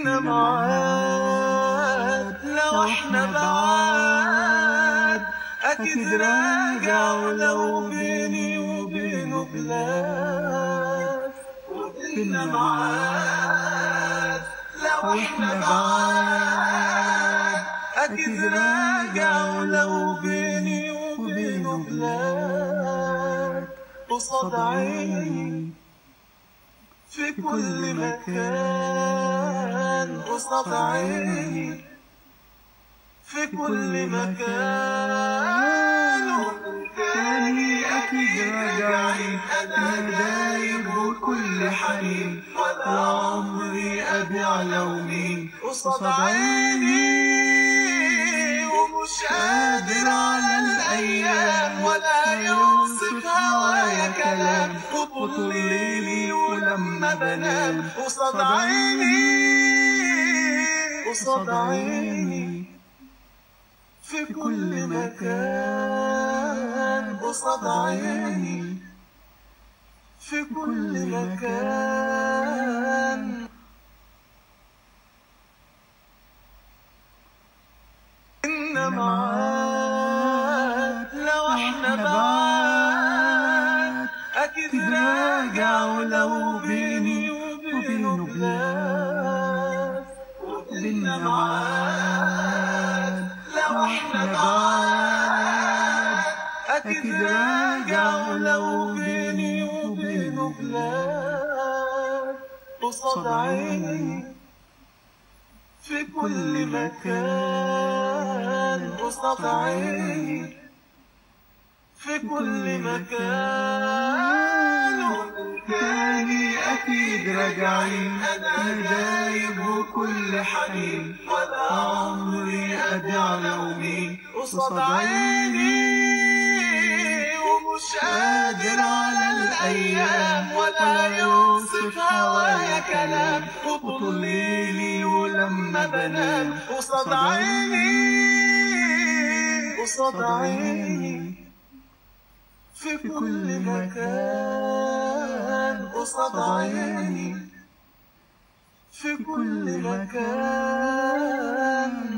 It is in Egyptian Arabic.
كنا معاد لو احنا بعاد اكيد راجع ولو بيني وبينه بلاد كنا معاد لو احنا بعاد اكيد راجع ولو بيني وبينه بلاد قصاد عيني في كل مكان قصاد عيني في كل مكان تاني أكيد راجعين أنا دايب وكل حنين ولا عمري أبيع لومين قصاد عيني ومش قادر على الأيام ولا يوصف هوايا كلام وطول ليلي ولما بنام قصاد عيني قصاد عيني في كل مكان قصاد عيني في كل مكان إن معاك لو احنا بعاد أكيد راجع ولو بيني وبينه بلاد بينا معاد لو احنا بعاد أكيد راجع ولو بيني وبينه بلاد قصاد عيني في كل مكان قصاد عيني في كل مكان تاني أكيد راجعين أنا دايب وكل حنين ولا عمري أبيع لومين قصاد عيني ومش قادر على الأيام ولا يوصف هوايا كلام وطول ليلي ولما بنام قصاد عيني قصاد عيني في كل مكان قصاد عيني في كل مكان